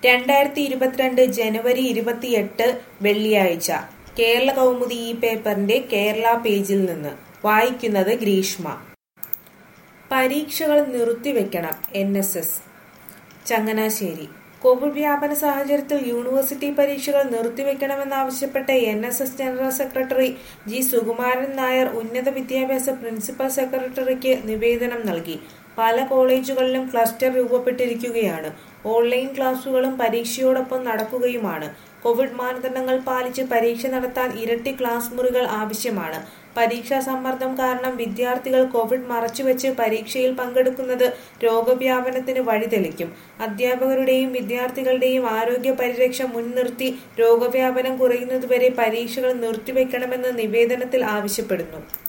രണ്ടായിരത്തി ഇരുപത്തിരണ്ട് ജനുവരി ഇരുപത്തിയെട്ട് വെള്ളിയാഴ്ച കേരള കൗമുദി ഈ പേപ്പറിന്റെ കേരള പേജിൽ നിന്ന് വായിക്കുന്നത് ഗ്രീഷ്മ പരീക്ഷകൾ നിർത്തിവെക്കണം N S S Changanassery Covid വ്യാപന സാഹചര്യത്തിൽ യൂണിവേഴ്സിറ്റി പരീക്ഷകൾ നിർത്തിവെക്കണമെന്നാവശ്യപ്പെട്ട് N S S general secretary G Sukumaran Nair ഉന്നത വിദ്യാഭ്യാസ പ്രിൻസിപ്പൽ സെക്രട്ടറിക്ക് നിവേദനം നൽകി പല കോളേജുകളിലും ക്ലസ്റ്റർ രൂപപ്പെട്ടിരിക്കുകയാണ് ഓൺലൈൻ ക്ലാസുകളും പരീക്ഷയോടൊപ്പം നടക്കുകയുമാണ് കോവിഡ് മാനദണ്ഡങ്ങൾ പാലിച്ച് പരീക്ഷ നടത്താൻ ഇരട്ടി ക്ലാസ് മുറികൾ ആവശ്യമാണ് പരീക്ഷാ സമ്മർദ്ദം കാരണം വിദ്യാർത്ഥികൾ കോവിഡ് മറച്ചുവെച്ച് പരീക്ഷയിൽ പങ്കെടുക്കുന്നത് രോഗവ്യാപനത്തിന് വഴിതെളിക്കും അധ്യാപകരുടെയും വിദ്യാർത്ഥികളുടെയും ആരോഗ്യ പരിരക്ഷ മുൻനിർത്തി രോഗവ്യാപനം കുറയുന്നതുവരെ പരീക്ഷകൾ നിർത്തിവെക്കണമെന്ന് നിവേദനത്തിൽ ആവശ്യപ്പെടുന്നു